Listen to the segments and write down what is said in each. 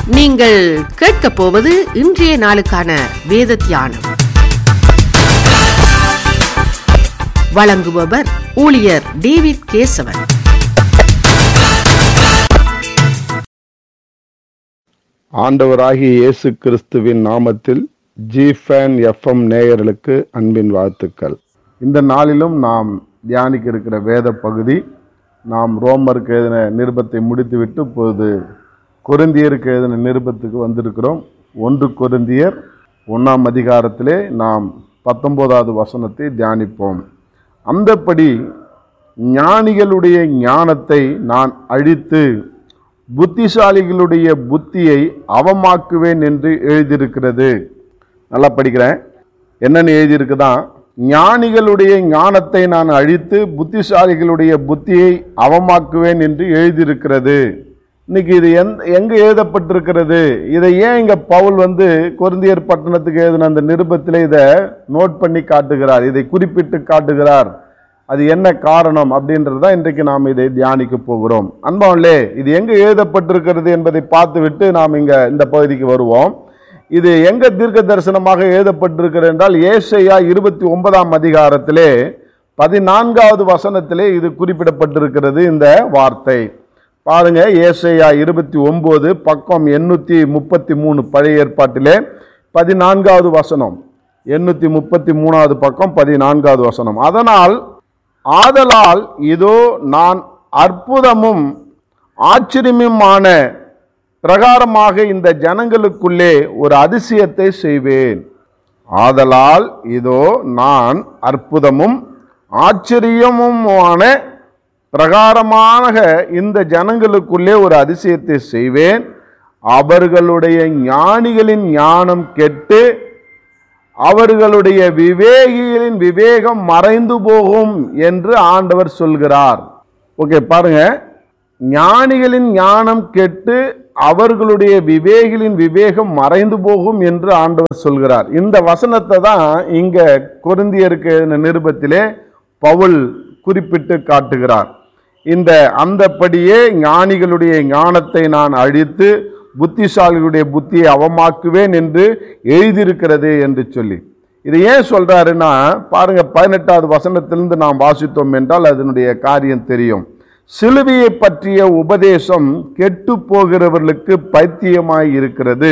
நீங்கள் கேட்கப் போவது இன்றைய நாளுக்கான வேத தியானம் வழங்குபவர் ஊழியர் டேவிட் கேசவன் ஆண்டவராகிய இயேசு கிறிஸ்துவின் நாமத்தில் ஜிஃபேன் எஃப்எம் நேயர்களுக்கு அன்பின் வாழ்த்துக்கள் இந்த நாளிலும் நாம் தியானிக்க இருக்கிற வேத பகுதி நாம் ரோமருக்கு எழுதின நிருபத்தை முடித்துவிட்டு இப்போது கொரிந்தியருக்கு எழுதின நிருபத்துக்கு வந்திருக்கிறோம் ஒன்று கொரிந்தியர் ஒன்றாம் அதிகாரத்திலே நாம் பத்தொன்பதாவது வசனத்தை தியானிப்போம் அந்தப்படி ஞானிகளுடைய ஞானத்தை நான் அழித்து புத்திசாலிகளுடைய புத்தியை அவமாக்குவேன் என்று எழுதியிருக்கிறது நல்லா படிக்கிறேன் என்னன்னு எழுதியிருக்குதான் ஞானிகளுடைய ஞானத்தை நான் அழித்து புத்திசாலிகளுடைய புத்தியை அவமாக்குவேன் என்று எழுதியிருக்கிறது இன்னைக்கு இது எந்த எங்க எழுதப்பட்டிருக்கிறது இதை ஏன் இங்க பவுல் வந்து கொரிந்தியர் பட்டணத்துக்கு எழுதின அந்த நிருபத்திலே இதை நோட் பண்ணி காட்டுகிறார் இதை குறிப்பிட்டு காட்டுகிறார் அது என்ன காரணம் அப்படின்றது தான் இன்றைக்கு நாம் இதை தியானிக்க போகிறோம் அன்பாவன்லே இது எங்க எழுதப்பட்டிருக்கிறது என்பதை பார்த்துவிட்டு நாம் இங்க இந்த பகுதிக்கு வருவோம் இது எங்க தீர்க்க தரிசனமாக எழுதப்பட்டிருக்கிறது என்றால் ஏசையா இருபத்தி ஒன்பதாம் அதிகாரத்திலே பதினான்காவது வசனத்திலே இது குறிப்பிடப்பட்டிருக்கிறது இந்த வார்த்தை பாருங்க ஏசையா இருபத்தி ஒன்பது பக்கம் எண்ணூத்தி முப்பத்தி மூணு பழைய ஏற்பாட்டிலே பதினான்காவது வசனம் எண்ணூத்தி முப்பத்தி மூணாவது பக்கம் பதினான்காவது வசனம் அதனால் ஆதலால் இதோ நான் அற்புதமும் ஆச்சரியமுமான பிரகாரமாக இந்த ஜனங்களுக்குள்ளே ஒரு அதிசயத்தை செய்வேன் ஆதலால் இதோ நான் அற்புதமும் ஆச்சரியமுமான பிரகாரமாக இந்த ஜனங்களுக்குள்ளே ஒரு அதிசயத்தை செய்வேன் அவர்களுடைய ஞானிகளின் ஞானம் கெட்டு அவர்களுடைய விவேகிகளின் விவேகம் மறைந்து போகும் என்று ஆண்டவர் சொல்கிறார் ஓகே பாருங்க ஞானிகளின் ஞானம் கெட்டு அவர்களுடைய விவேகிகளின் விவேகம் மறைந்து போகும் என்று ஆண்டவர் சொல்கிறார் இந்த வசனத்தை தான் இங்க கொருந்தியருக்கு எழுதின நிருபத்திலே பவுல் குறிப்பிட்டு காட்டுகிறார் இந்த அந்தப்படியே ஞானிகளுடைய ஞானத்தை நான் அழித்து புத்திசாலிகளுடைய புத்தியை அவமாக்குவேன் என்று எழுதியிருக்கிறது என்று சொல்லி இது ஏன் சொல்றாருன்னா பாருங்க பதினெட்டாவது வசனத்திலிருந்து நாம் வாசித்தோம் என்றால் அதனுடைய காரியம் தெரியும் சிலுவையை பற்றிய உபதேசம் கெட்டு போகிறவர்களுக்கு பைத்தியமாய் இருக்கிறது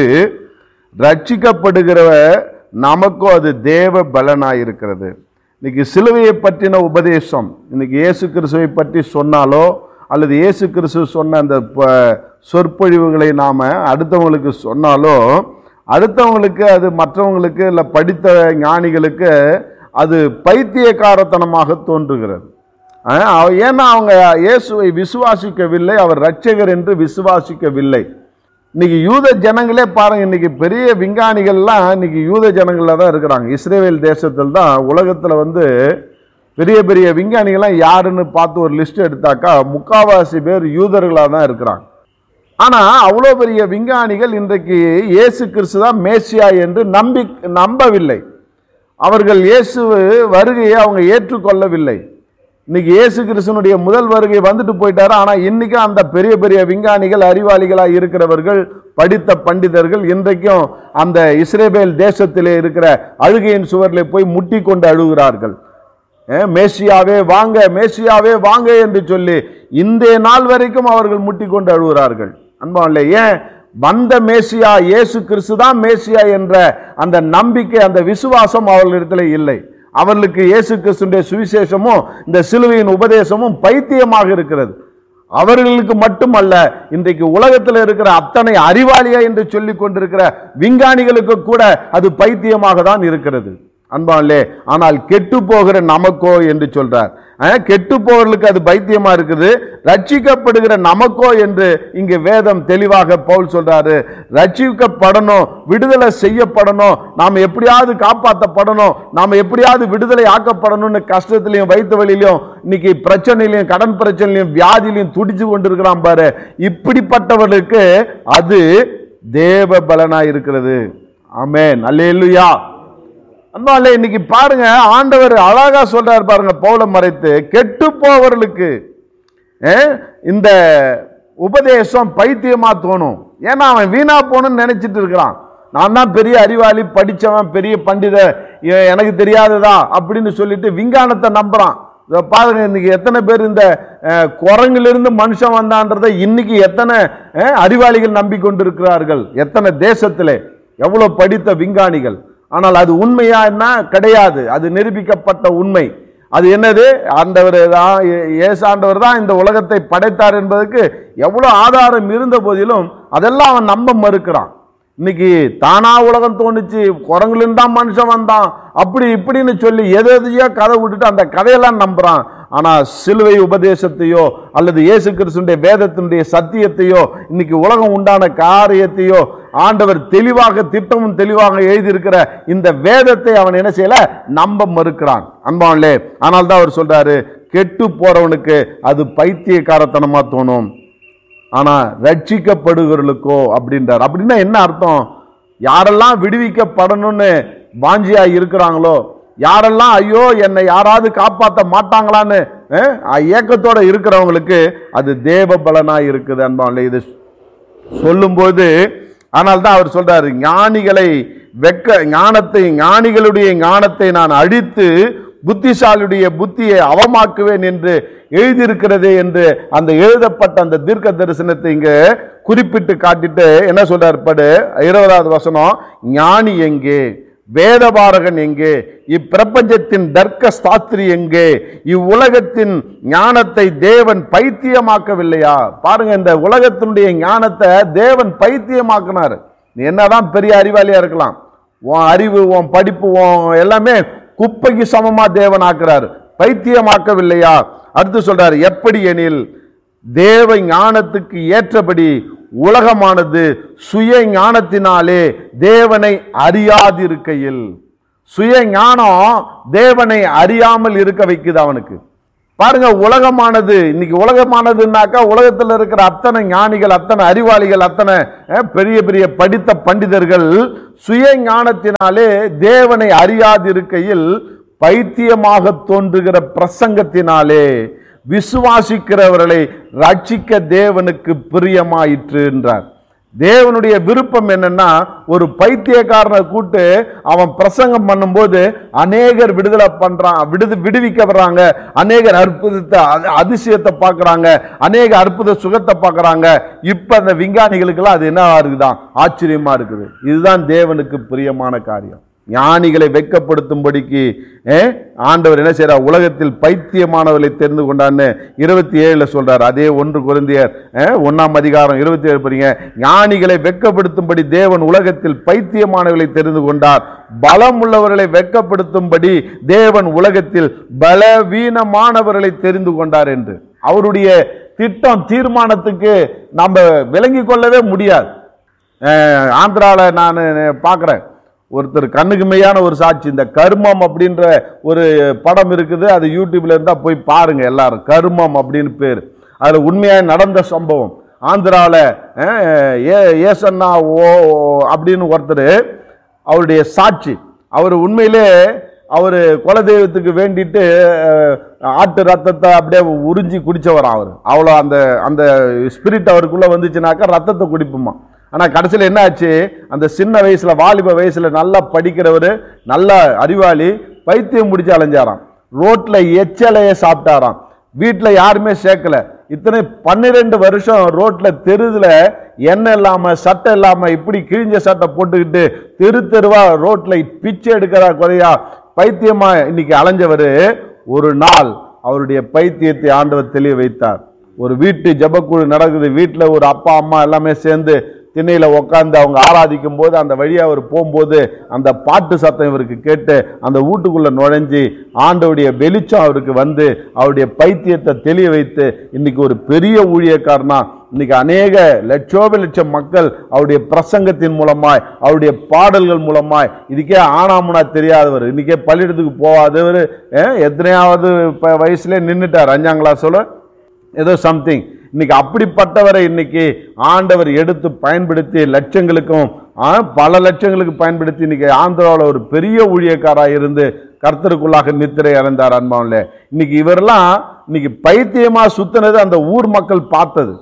ரட்சிக்கப்படுகிற நமக்கும் அது தேவ பலனாய் இருக்கிறது இன்னைக்கு சிலுவையை பற்றின உபதேசம் இன்னைக்கு இயேசு கிறிஸ்துவை பற்றி சொன்னாலோ அல்லது இயேசு கிறிஸ்து சொன்ன அந்த ப- சொற்பொழிவுகளை நாம் அடுத்தவங்களுக்கு சொன்னாலோ அடுத்தவங்களுக்கு அது மற்றவங்களுக்கு இல்லை படித்த ஞானிகளுக்கு அது பைத்தியக்காரத்தனமாக தோன்றுகிறது ஆஹ், அவ- ஏன்னா அவங்க இயேசுவை விசுவாசிக்கவில்லை அவர் இரட்சகர் என்று விசுவாசிக்கவில்லை இன்னைக்கு யூத ஜனங்களே பாருங்க இன்னைக்கு பெரிய விஞ்ஞானிகள்லாம் இன்னைக்கு யூத ஜனங்களில் தான் இருக்கிறாங்க இஸ்ரேல் தேசத்தில் தான் உலகத்தில் வந்து பெரிய பெரிய விஞ்ஞானிகள்லாம் யாருன்னு பார்த்து ஒரு லிஸ்ட் எடுத்தாக்கா முக்காவாசி பேர் யூதர்களாக தான் இருக்கிறாங்க ஆனால் அவ்வளோ பெரிய விஞ்ஞானிகள் இன்றைக்கு இயேசு கிறிஸ்து தான் மேசியா என்று நம்பி நம்பவில்லை அவர்கள் இயேசு வருகையை அவங்க ஏற்றுக்கொள்ளவில்லை இன்னைக்கு இயேசு கிறிஸ்துனுடைய முதல் வருகை வந்துட்டு போயிட்டாரு ஆனால் இன்னைக்கு அந்த பெரிய பெரிய விஞ்ஞானிகள் அறிவாளிகளாக இருக்கிறவர்கள் படித்த பண்டிதர்கள் இன்றைக்கும் அந்த இஸ்ரேபேல் தேசத்திலே இருக்கிற அழுகையின் சுவரில் போய் முட்டி கொண்டு அழுகிறார்கள் அஹ், மேசியாவே வாங்க மேசியாவே வாங்க என்று சொல்லி இந்த நாள் வரைக்கும் அவர்கள் முட்டி கொண்டு அழுகிறார்கள் அன்பாவில்லை ஏன் வந்த மேசியா இயேசு கிறிஸ்து தான் மேசியா என்ற அந்த நம்பிக்கை அந்த விசுவாசம் அவர்களிடத்தில் இல்லை அவர்களுக்கு இயேசு கிறிஸ்துடைய சுவிசேஷமும் இந்த சிலுவையின் உபதேசமும் பைத்தியமாக இருக்கிறது அவர்களுக்கு மட்டுமல்ல இன்றைக்கு உலகத்தில் இருக்கிற அத்தனை அறிவாளியா என்று சொல்லிக் கொண்டிருக்கிற விஞ்ஞானிகளுக்கு கூட அது பைத்தியமாக தான் இருக்கிறது அன்பாலே ஆனால் கெட்டு போகிற நமக்கோ என்று சொல்றார் அஹ், கெட்டு போகிறவர்களுக்கு அது பைத்தியமா இருக்குது ரட்சிக்கப்படுகிற நமக்கோ என்று இங்கு வேதம் தெளிவாக பவுல் சொல்றாரு ரட்சிக்கப்படணும் விடுதலை செய்யப்படணும் நாம் எப்படியாவது காப்பாற்றப்படணும் நாம் எப்படியாவது விடுதலை ஆக்கப்படணும்னு கஷ்டத்திலையும் வயிற்று வலியிலையும் இன்னைக்கு பிரச்சனையிலையும் கடன் பிரச்சனையிலையும் வியாதியிலையும் துடிச்சு கொண்டிருக்கிறான் பாரு இப்படிப்பட்டவர்களுக்கு அது தேவ பலனாய் இருக்கிறது ஆமென் அல்லேலூயா அன்பாலே இன்னைக்கு பாருங்க ஆண்டவர் அழகா சொல்றாரு பாருங்க பவுல மறைத்து கெட்டு போவர்களுக்கு அஹ், இந்த உபதேசம் பைத்தியமா தோணும் ஏன்னா அவன் வீணா போகணும்னு நினைச்சிட்டு இருக்கிறான் நான் தான் பெரிய அறிவாளி படிச்சவன் பெரிய பண்டித எ- எனக்கு தெரியாததா அப்படின்னு சொல்லிட்டு விஞ்ஞானத்தை நம்புறான் இதோ பாருங்க இன்னைக்கு எத்தனை பேர் இந்த அஹ், குரங்கிலிருந்து மனுஷன் வந்தான்றதை இன்னைக்கு எத்தனை அஹ், அறிவாளிகள் நம்பிக்கொண்டிருக்கிறார்கள் எத்தனை தேசத்திலே எவ்வளவு படித்த விஞ்ஞானிகள் ஆனால் அது உண்மையா என்ன கிடையாது அது நிரூபிக்கப்பட்ட உண்மை அது என்னது ஆண்டவர் தான் ஏ- ஏசாண்டவர் தான் இந்த உலகத்தை படைத்தார் என்பதற்கு எவ்வளவு ஆதாரம் இருந்த போதிலும் அதெல்லாம் அவன் நம்ப மறுக்கிறான் இன்னைக்கு தானா உலகம் தோணுச்சு குரங்குலேருந்து தான் மனுஷன் வந்தான் அப்படி இப்படின்னு சொல்லி எது எதையோ கதை விட்டுட்டு அந்த கதையெல்லாம் நம்புறான் ஆனா சிலுவை உபதேசத்தையோ அல்லது இயேசு கிறிஸ்துடைய வேதத்தினுடைய சத்தியத்தையோ இன்னைக்கு உலகம் உண்டான காரியத்தையோ ஆண்டவர் தெளிவாக திட்டமும் தெளிவாக எழுதியிருக்கிற இந்த வேதத்தை அவன் என்ன செய்யல நம்ப மறுக்கிறான் அன்பான்லே ஆனால் தான் அவர் சொல்றாரு கெட்டு போறவனுக்கு அது பைத்தியக்காரத்தனமா தோணும் ஆனா ரட்சிக்கப்படுகிறவர்களுக்கோ அப்படின்றார் அப்படின்னா என்ன அர்த்தம் யாரெல்லாம் விடுவிக்கப்படணும்னு வாஞ்சியா இருக்கிறாங்களோ யாரெல்லாம் ஐயோ என்னை யாராவது காப்பாற்ற மாட்டாங்களான்னு அஹ், ஏக்கத்தோட இருக்கிறவங்களுக்கு அது தேவ பலனா இருக்குது அன்பான்ல இது சொல்லும்போது ஆனால் தான் அவர் சொல்றாரு ஞானிகளை வெக்க ஞானத்தை ஞானிகளுடைய ஞானத்தை நான் அழித்து புத்திசாலியுடைய புத்தியை அவமாக்குவேன் என்று எழுதியிருக்கிறதே என்று அந்த எழுதப்பட்ட அந்த தீர்க்க தரிசனத்தை இங்க குறிப்பிட்டு காட்டிட்டு என்ன சொல்றாரு படு இருபதாவது வசனம் ஞானி எங்கே வேதபாரகன் எங்கே இப்பிரபஞ்சத்தின் தர்க்க சாஸ்திரி எங்கே இவ்வுலகத்தின் ஞானத்தை தேவன் பைத்தியமாக்கவில்லையா பாருங்க இந்த உலகத்தினுடைய ஞானத்தை தேவன் பைத்தியமாக்குனாரு நீ என்னதான் பெரிய அறிவாளியா இருக்கலாம் உன் அறிவு உன் படிப்பு உன் எல்லாமே குப்பைக்கு சமமா தேவன் ஆக்குறாரு பைத்தியமாக்கவில்லையா அடுத்து சொல்றாரு எப்படி எனில் தேவ ஞானத்துக்கு ஏற்றபடி உலகமானது சுய ஞானத்தினாலே தேவனை அறியாதிருக்கையில் சுய ஞானம் தேவனை அறியாமல் இருக்க வைக்குது அவனுக்கு பாருங்க உலகமானது இன்னைக்கு உலகமானதுன்னாக்கா உலகத்தில் இருக்கிற அத்தனை ஞானிகள் அத்தனை அறிவாளிகள் அத்தனை அஹ், பெரிய பெரிய படித்த பண்டிதர்கள் சுய ஞானத்தினாலே தேவனை அறியாதிருக்கையில் பைத்தியமாக தோன்றுகிற பிரசங்கத்தினாலே விசுவாசிக்கிறவர்களை ரட்சிக்க தேவனுக்கு பிரியமாயிற்று என்றார் தேவனுடைய விருப்பம் என்னன்னா ஒரு பைத்தியக்காரனை கூட்டு அவன் பிரசங்கம் பண்ணும்போது அநேகர் விடுதலை பண்றான் விடுது விடுவிக்கப்படுறாங்க அநேகர் அற்புதத்தை அ- அதிசயத்தை பார்க்கறாங்க அநேக அற்புத சுகத்தை பார்க்கறாங்க இப்ப அந்த விஞ்ஞானிகளுக்கெல்லாம் அது என்ன இருக்குதான் ஆச்சரியமா இருக்குது இதுதான் தேவனுக்கு பிரியமான காரியம் ஞானிகளை வெட்கப்படுத்தும்படிக்கு ஏ, ஆண்டவர் என்ன செய்றார் உலகத்தில் பைத்தியமானவர்களை தெரிந்து கொண்டான்னு இருபத்தி ஏழுல சொல்றார் அதே ஒன்று குருந்தியர் ஒன்னாம் அதிகாரம் இருபத்தி ஏழு படிங்க ஞானிகளை வெட்கப்படுத்தும்படி தேவன் உலகத்தில் பைத்தியமானவர்களை தெரிந்து கொண்டார் பலம் உள்ளவர்களை வெட்கப்படுத்தும்படி தேவன் உலகத்தில் பலவீனமானவர்களை தெரிந்து கொண்டார் என்று அவருடைய திட்டம் தீர்மானத்துக்கு நம்ம விளங்கிக் கொள்ளவே முடியாது அஹ், ஆந்திரால நான் பார்க்குறேன் ஒருத்தர் கண்ணுக்கு மெய்யான ஒரு சாட்சி இந்த கர்மம் அப்படின்ற ஒரு படம் இருக்குது அது யூடியூப்ல இருந்தா போய் பாருங்க எல்லாரும் கர்மம் அப்படின்னு பேர் அதுல உண்மையாக நடந்த சம்பவம் ஆந்திரால அஹ், ஏ ஏசன்னா ஓ அப்படின்னு ஒருத்தர் அவருடைய சாட்சி அவர் உண்மையிலே அவர் குலதெய்வத்துக்கு வேண்டிட்டு அஹ், ஆட்டு ரத்தத்தை அப்படியே உறிஞ்சி குடிச்சவராம் அவர் அவ்வளோ அந்த அந்த ஸ்பிரிட் அவருக்குள்ள வந்துச்சுனாக்கா ரத்தத்தை குடிப்புமா ஆனா கடைசியில் என்ன ஆச்சு அந்த சின்ன வயசுல வாலிப வயசுல நல்லா படிக்கிறவர் நல்ல அறிவாளி பைத்தியம் முடிச்சு அலைஞ்சாராம் ரோட்ல எச்சலையே சாப்பிட்டாராம் வீட்டுல யாருமே சேர்க்கல இத்தனை பன்னிரெண்டு வருஷம் ரோட்ல தெருதுல எண்ணெய் இல்லாம சட்டை இல்லாம இப்படி கிழிஞ்ச சட்டை போட்டுக்கிட்டு தெரு தெருவா ரோட்ல பிச்சை எடுக்கிறா குறையா பைத்தியமா இன்னைக்கு அலைஞ்சவர் ஒரு நாள் அவருடைய பைத்தியத்தை ஆண்டவர் தெளிய வைத்தார் ஒரு வீட்டு ஜெபக்குழு நடக்குது வீட்டில் ஒரு அப்பா அம்மா எல்லாமே சேர்ந்து திண்ணையில உட்காந்து அவங்க ஆராதிக்கும் போது அந்த வழியா அவர் போகும்போது அந்த பாட்டு சத்தம் இவருக்கு கேட்டு அந்த வீட்டுக்குள்ள நுழைஞ்சு ஆண்டவுடைய வெளிச்சம் அவருக்கு வந்து அவருடைய பைத்தியத்தை தெளிய வைத்து இன்னைக்கு ஒரு பெரிய ஊழியக்காரனா இன்னைக்கு அநேக லட்சோப லட்சம் மக்கள் அவருடைய பிரசங்கத்தின் மூலமாய் அவருடைய பாடல்கள் மூலமாய் இதுக்கே ஆனாமுனா தெரியாதவர் இன்னைக்கே பள்ளியிடத்துக்கு போகாதவர் அஹ், எத்தனையாவது ப- வயசுல நின்றுட்டார் அஞ்சாம் கிளாஸோட ஏதோ சம்திங் இன்னைக்கு அப்படிப்பட்டவரை இன்னைக்கு ஆண்டவர் எடுத்து பயன்படுத்தி லட்சங்களுக்கும் ஆ, பல லட்சங்களுக்கு பயன்படுத்தி இன்னைக்கு ஆந்திராவில் ஒரு பெரிய ஊழியக்காராக இருந்து கர்த்தருக்குள்ளாக நித்திரை இறந்தார் அன்பாவில் இன்னைக்கு இவரெல்லாம் இன்னைக்கு பைத்தியமா சுத்தினது அந்த ஊர் மக்கள் பார்த்தது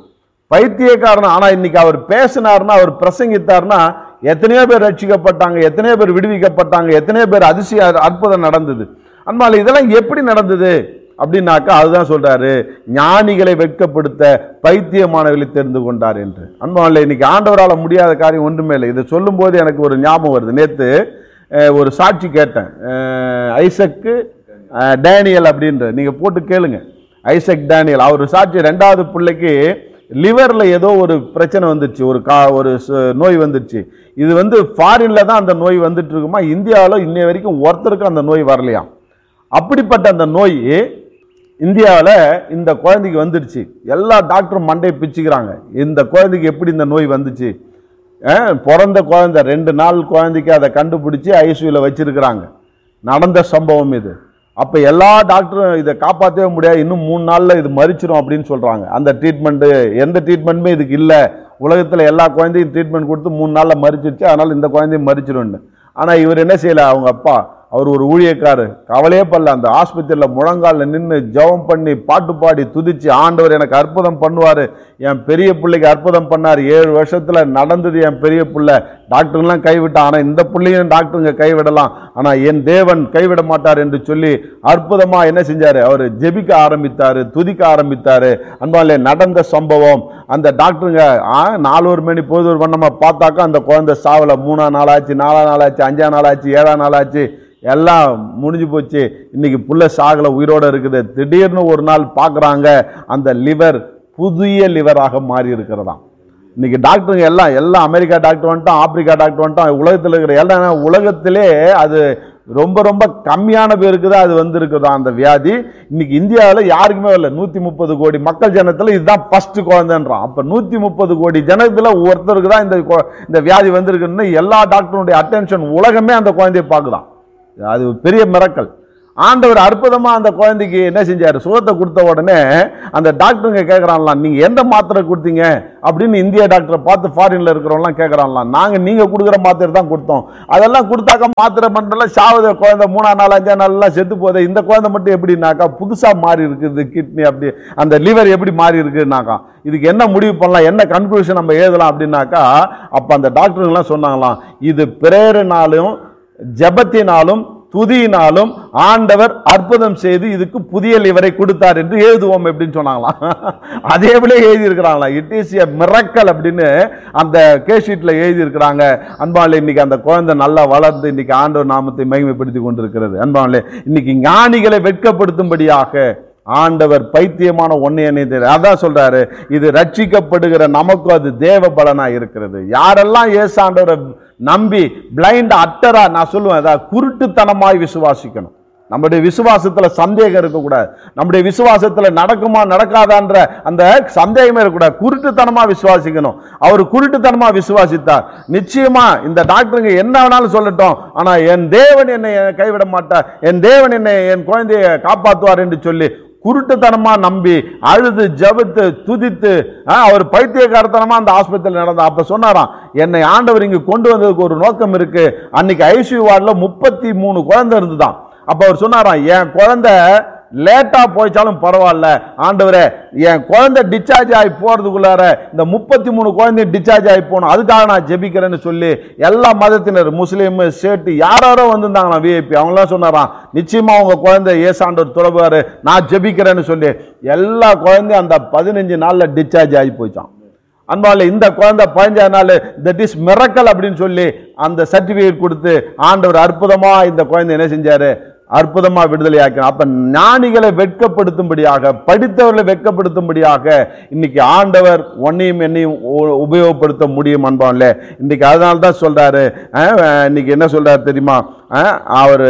பைத்தியக்காரன் ஆனா இன்னைக்கு அவர் பேசினார்னா அவர் பிரசங்கித்தார்னா எத்தனையோ பேர் ரட்சிக்கப்பட்டாங்க எத்தனையோ பேர் விடுவிக்கப்பட்டாங்க எத்தனையோ பேர் அதிசய அற்புதம் நடந்தது அன்பால இதெல்லாம் எப்படி நடந்தது அப்படின்னாக்கா அதுதான் சொல்றாரு ஞானிகளை வெட்கப்படுத்த பைத்தியமானவர்களை தெரிந்து கொண்டார் என்று அன்பால இன்னைக்கு ஆண்டவரால் முடியாத காரியம் ஒன்றுமே இல்லை இதை சொல்லும்போது எனக்கு ஒரு ஞாபகம் வருது நேத்து அஹ், ஒரு சாட்சி கேட்டேன் அஹ், ஐசக்கு அஹ், டேனியல் அப்படின்ற நீங்க போட்டு கேளுங்க ஐசக் டேனியல் அவர் சாட்சி ரெண்டாவது பிள்ளைக்கு லிவர்ல ஏதோ ஒரு பிரச்சனை வந்துருச்சு ஒரு கா ஒரு ச- நோய் வந்துருச்சு இது வந்து ஃபாரின்ல தான் அந்த நோய் வந்துட்டு இருக்குமா இந்தியாவில் இன்னை வரைக்கும் ஒருத்தருக்கும் அந்த நோய் வரலையாம் அப்படிப்பட்ட அந்த நோய் இந்தியாவில் இந்த குழந்தைக்கு வந்துடுச்சு எல்லா டாக்டரும் மண்டையை பிச்சுக்கிறாங்க இந்த குழந்தைக்கு எப்படி இந்த நோய் வந்துச்சு அஹ், பிறந்த குழந்தை ரெண்டு நாள் குழந்தைக்கு அதை கண்டுபிடிச்சி ஐசியூவில் வச்சிருக்கிறாங்க நடந்த சம்பவம் இது அப்போ எல்லா டாக்டரும் இதை காப்பாற்றவே முடியாது இன்னும் மூணு நாளில் இது மறிச்சிரும் அப்படின்னு சொல்கிறாங்க அந்த ட்ரீட்மெண்ட்டு எந்த ட்ரீட்மெண்ட்டுமே இதுக்கு இல்லை உலகத்தில் எல்லா குழந்தையும் ட்ரீட்மெண்ட் கொடுத்து மூணு நாளில் மறிச்சிருச்சு அதனால் இந்த குழந்தையும் மறிச்சிரும்னு ஆனால் இவர் என்ன செய்யலை அவங்க அப்பா அவர் ஒரு ஊழியக்காரர் கவலையே படல அந்த ஆஸ்பத்திரியில் முழங்காலில் நின்று ஜெபம் பண்ணி பாட்டு பாடி துதிச்சு ஆண்டவர் எனக்கு அற்புதம் பண்ணுவார் என் பெரிய பிள்ளைக்கு அற்புதம் பண்ணார் ஏழு வருஷத்தில் நடந்தது என் பெரிய பிள்ளை டாக்டருங்கெல்லாம் கைவிட்டான் ஆனால் இந்த பிள்ளையும் டாக்டருங்க கைவிடலாம் ஆனால் என் தேவன் கைவிட மாட்டார் என்று சொல்லி அற்புதமாக என்ன செஞ்சார் அவர் ஜெபிக்க ஆரம்பித்தார் துதிக்க ஆரம்பித்தார் அன்பாலே நடந்த சம்பவம் அந்த டாக்டருங்க ஆ, நாலு மணி பொழுது ஒரு வண்ணமாக பார்த்தாக்கா அந்த குழந்தை சாவல மூணா நாளாச்சு நாலா நாளாச்சு அஞ்சா நாளாச்சு ஏழா நாளாச்சு எல்லாம் முடிஞ்சு போச்சு இன்னைக்கு புள்ள சாகல உயிரோட இருக்குது திடீர்னு ஒரு நாள் பார்க்குறாங்க அந்த லிவர் புதிய லிவராக மாறி இருக்கிறதாம் இன்னைக்கு டாக்டருங்க எல்லாம் எல்லாம் அமெரிக்கா டாக்டர் வந்துட்டோம் ஆப்பிரிக்கா டாக்டர் வந்துட்டோம் உலகத்தில் இருக்கிற எல்லாம் உலகத்திலே அது ரொம்ப ரொம்ப கம்மியான பேருக்கு தான் அது வந்திருக்குதா அந்த வியாதி இன்னைக்கு இந்தியாவில் யாருக்குமே இல்லை நூற்றி முப்பது கோடி மக்கள் ஜனத்தில் இதுதான் ஃபர்ஸ்ட் குழந்தைன்றான் அப்போ நூற்றி முப்பது கோடி ஜனத்தில் ஒருத்தருக்கு தான் இந்த கொ- இந்த வியாதி வந்திருக்குன்னு எல்லா டாக்டருடைய அட்டென்ஷன் உலகமே அந்த குழந்தையை பார்க்குதான் அது ஒரு பெரிய மிரக்கல் ஆண்டவர் அற்புதமா அந்த குழந்தைக்கு என்ன செஞ்சாரு சுகத்தை கொடுத்த உடனே அந்த டாக்டருங்க கேட்குறாங்களாம் நீங்க எந்த மாத்திரை கொடுத்தீங்க அப்படின்னு இந்திய டாக்டரை பார்த்து ஃபாரின்ல இருக்கிறவங்களாம் கேட்குறாங்களாம் நாங்க நீங்க கொடுக்குற மாத்திரை தான் கொடுத்தோம் அதெல்லாம் கொடுத்தாக்க மாத்திரை மண்டல சாவத குழந்தை மூணா நாள் அஞ்சா நாள்லாம் செத்து போகுது இந்த குழந்தை மட்டும் எப்படின்னாக்கா புதுசா மாறி இருக்குது கிட்னி அப்படி அந்த லிவர் எப்படி மாறி இருக்குன்னாக்கா இதுக்கு என்ன முடிவு பண்ணலாம் என்ன கன்க்ளூஷன் நம்ம எழுதலாம் அப்படின்னாக்கா அப்ப அந்த டாக்டருங்கெல்லாம் சொன்னாங்களாம் இது பிரேரனாலும் ஜெபத்தினாலும் துதியினாலும் ஆண்டவர் அற்புதம் செய்து இதுக்கு புதிய லிவரை கொடுத்தார் என்று எழுதுவோம் எப்படின்னு சொன்னாங்களாம் அதே போல எழுதி இருக்கிறாங்களாம் இட் இஸ் எ மிரக்கல் அப்படின்னு அந்த கேஷீட்ல எழுதி இருக்கிறாங்க அன்பாலே இன்னைக்கு அந்த குழந்தை நல்லா வளர்ந்து இன்னைக்கு ஆண்டவர் நாமத்தை மகிமைப்படுத்தி கொண்டிருக்கிறது அன்பாலே இன்னைக்கு ஞானிகளை வெட்கப்படுத்தும்படியாக ஆண்டவர் பைத்தியமான ஒன்னே அதான் சொல்றாரு இது ரட்சிக்கப்படுகிற நமக்கு அது தேவ பலனா இருக்கிறது யாரெல்லாம் இயேசு ஆண்டவரை நம்பி பிளைண்ட் அட்டரா நான் சொல்லுவேன் அதான் குருட்டுத்தனமாய் விசுவாசிக்கணும் நம்முடைய விசுவாசத்துல சந்தேகம் இருக்கக்கூடாது நம்முடைய விசுவாசத்துல நடக்குமா நடக்காதான்ற அந்த சந்தேகமே இருக்கக்கூடாது குருட்டுத்தனமா விசுவாசிக்கணும் அவர் குருட்டுத்தனமா விசுவாசித்தார் நிச்சயமா இந்த டாக்டருங்க என்ன வேணாலும் சொல்லட்டும் ஆனா என் தேவன் என்னை கைவிட மாட்டார் என் தேவன் என்னை என் குழந்தையை காப்பாற்றுவார் என்று சொல்லி குருட்டுத்தனமா நம்பி அழுது ஜெபித்து துதித்து ஆ, அவர் பைத்தியக்காரத்தனமா அந்த ஆஸ்பத்திரியில் நடந்த அப்ப சொன்னாராம் என்னை ஆண்டவர் இங்கு கொண்டு வந்ததுக்கு ஒரு நோக்கம் இருக்கு அன்னைக்கு ஐசியூ வார்டுல முப்பத்தி மூணு குழந்தை இருந்துதான் அப்ப அவர் சொன்னாராம் என் குழந்தை லேட்டா போயிச்சாலும் பரவாயில்ல ஆண்டவரே என் குழந்தை டிஸ்சார்ஜ் ஆகி போறதுக்குள்ளார இந்த முப்பத்தி மூணு குழந்தையும் டிஸ்சார்ஜ் ஆகி போகணும் அதுக்காக நான் ஜெபிக்கிறேன்னு சொல்லி எல்லா மதத்தினர் முஸ்லீம் சேட்டு யாரோ வந்திருந்தாங்களாம் விஐபி அவங்களாம் சொன்னாராம் நிச்சயமா உங்க குழந்தை ஏசாண்டவர் துறவாரு நான் ஜெபிக்கிறேன்னு சொல்லி எல்லா குழந்தையும் அந்த பதினஞ்சு நாள்ல டிஸ்சார்ஜ் ஆகி போயிச்சான் அன்பால இந்த குழந்தை பதினஞ்சாவது நாள் தட் இஸ் மிரக்கல் அப்படின்னு சொல்லி அந்த சர்டிபிகேட் கொடுத்து ஆண்டவர் அற்புதமா இந்த குழந்தை என்ன செஞ்சாரு அற்புதமா விடுதலை ஆக்கணும் அப்ப ஞானிகளை வெட்கப்படுத்தும்படியாக படித்தவர்களை வெட்கப்படுத்தும்படியாக இன்னைக்கு ஆண்டவர் ஒன்னையும் என்னையும் உ- உபயோகப்படுத்த முடியும் அன்பான்ல இன்னைக்கு அதனால தான் சொல்றாரு அஹ், அஹ், இன்னைக்கு என்ன சொல்றாரு தெரியுமா அஹ், அவர்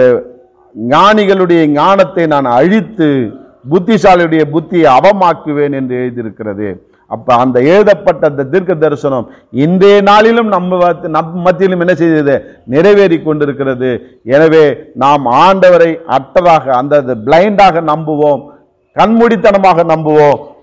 ஞானிகளுடைய ஞானத்தை நான் அழித்து புத்திசாலியுடைய புத்தியை அவமாக்குவேன் என்று எழுதியிருக்கிறது அப்ப அந்த எழுதப்பட்ட அந்த தீர்க்க தரிசனம் இன்றைய நாளிலும் நம்ம வத்- நம் மத்தியிலும் என்ன செய்தது நிறைவேறி கொண்டிருக்கிறது எனவே நாம் ஆண்டவரை அட்டராக அந்த பிளைண்டாக நம்புவோம் கண்மூடித்தனமாக நம்புவோம்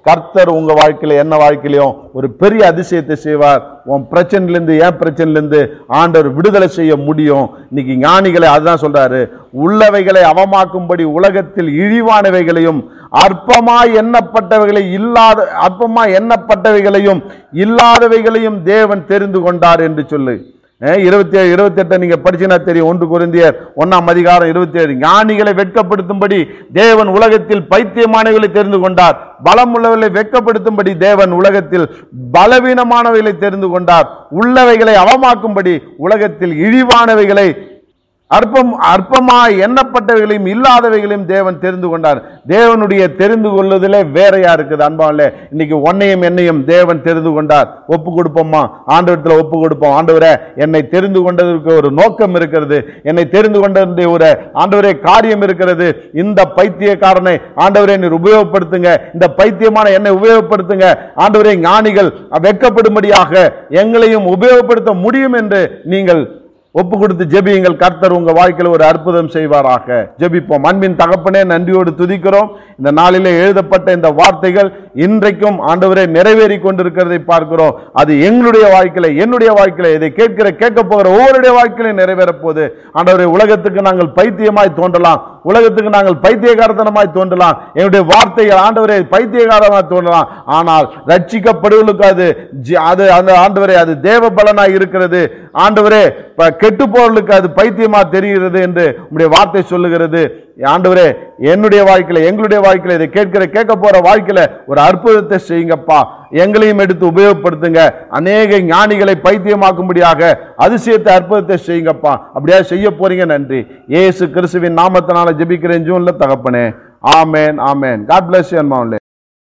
கர்த்தர் உங்க வாழ்க்கையில என்ன வாழ்க்கையிலையும் ஒரு பெரிய அதிசயத்தை செய்வார் உன் பிரச்சனையிலிருந்து ஏன் பிரச்சனையிலிருந்து ஆண்டவர் விடுதலை செய்ய முடியும் இன்னைக்கு ஞானிகளை அதுதான் சொல்றாரு உள்ளவைகளை அவமாக்கும்படி உலகத்தில் இழிவானவைகளையும் அற்பமாய் எண்ணப்பட்டவைகளை இல்லாத அற்பமாய் எண்ணப்பட்டவைகளையும் இல்லாதவைகளையும் தேவன் தெரிந்து கொண்டார் என்று சொல்லு அஹ் இருபத்தி ஏழு இருபத்தி எட்டை நீங்க படிச்சுனா தெரியும் ஒன்று குருந்தியர் ஒன்னாம் அதிகாரம் இருபத்தி ஏழு ஞானிகளை வெட்கப்படுத்தும்படி தேவன் உலகத்தில் பைத்தியமானவைகளை தெரிந்து கொண்டார் பலம் உள்ளவர்களை வெட்கப்படுத்தும்படி தேவன் உலகத்தில் பலவீனமானவைகளை தெரிந்து கொண்டார் உள்ளவைகளை அவமாக்கும்படி உலகத்தில் இழிவானவைகளை அற்பம் அற்பமாய் எண்ணப்பட்டவைகளையும் இல்லாதவைகளையும் தேவன் தெரிந்து கொண்டார் தேவனுடைய தெரிந்து கொள்ளுதலே வேறையா இருக்குது அன்பாவில் இன்னைக்கு உன்னையும் என்னையும் தேவன் தெரிந்து கொண்டார் ஒப்பு கொடுப்போமா ஆண்டவரத்தில் ஒப்பு கொடுப்போம் ஆண்டவரே என்னை தெரிந்து கொண்டதற்கு ஒரு நோக்கம் இருக்கிறது என்னை தெரிந்து கொண்டதற்கு ஒரு ஆண்டவரே காரியம் இருக்கிறது இந்த பைத்தியக்காரனை ஆண்டவரே நீர் உபயோகப்படுத்துங்க இந்த பைத்தியமான என்னை உபயோகப்படுத்துங்க ஆண்டவரே ஞானிகள் வெட்கப்படும்படியாக எங்களையும் உபயோகப்படுத்த முடியும் என்று நீங்கள் ஒப்பு கொடுத்து ஜெபியுங்கள் கர்த்தர் உங்க வாழ்க்கையில் ஒரு அற்புதம் செய்வாராக ஜெபிப்போம் அன்பின் தகப்பனே நன்றியோடு துதிக்கிறோம் இந்த நாளிலே எழுதப்பட்ட இந்த வார்த்தைகள் இன்றைக்கும் ஆண்டவரே நிறைவேறி கொண்டிருக்கிறதை பார்க்கிறோம் அது எங்களுடைய வாழ்க்கையில என்னுடைய வாழ்க்கையில இதை கேட்கிற கேட்க போகிற ஒவ்வொருடைய வாழ்க்கையிலும் நிறைவேற போகுது ஆண்டவரே உலகத்துக்கு நாங்கள் பைத்தியமாய் தோன்றலாம் உலகத்துக்கு நாங்கள் பைத்தியகாரத்தனமாய் தோன்றலாம் என்னுடைய வார்த்தைகள் ஆண்டவரே பைத்தியகாரமாய் தோன்றலாம் ஆனால் ரட்சிக்கப்படுவதற்கு அது ஜி- அது அந்த ஆண்டவரே அது தேவ பலனாய் இருக்கிறது ஆண்டவரே ப- கெட்டு போறவர்களுக்கு அது பைத்தியமா தெரிகிறது என்று உம்முடைய வார்த்தை சொல்லுகிறது ஆண்டவரே என்னுடைய வாழ்க்கையில எங்களுடைய வாழ்க்கையில இதை கேட்கிற கேட்க போற வாழ்க்கையில ஒரு அற்புதத்தை செய்யுங்கப்பா எங்களையும் எடுத்து உபயோகப்படுத்துங்க அநேக ஞானிகளை பைத்தியமாக்கும்படியாக அதிசயத்தை அற்புதத்தை செய்யுங்கப்பா அப்படியா செய்ய போறீங்க நன்றி இயேசு கிறிஸ்துவின் நாமத்தினால ஜெபிக்கிறேன் ஜூன்ல தகப்பனே ஆமேன் ஆமேன் காட் பிளஸ் யூ அன்மாவிலே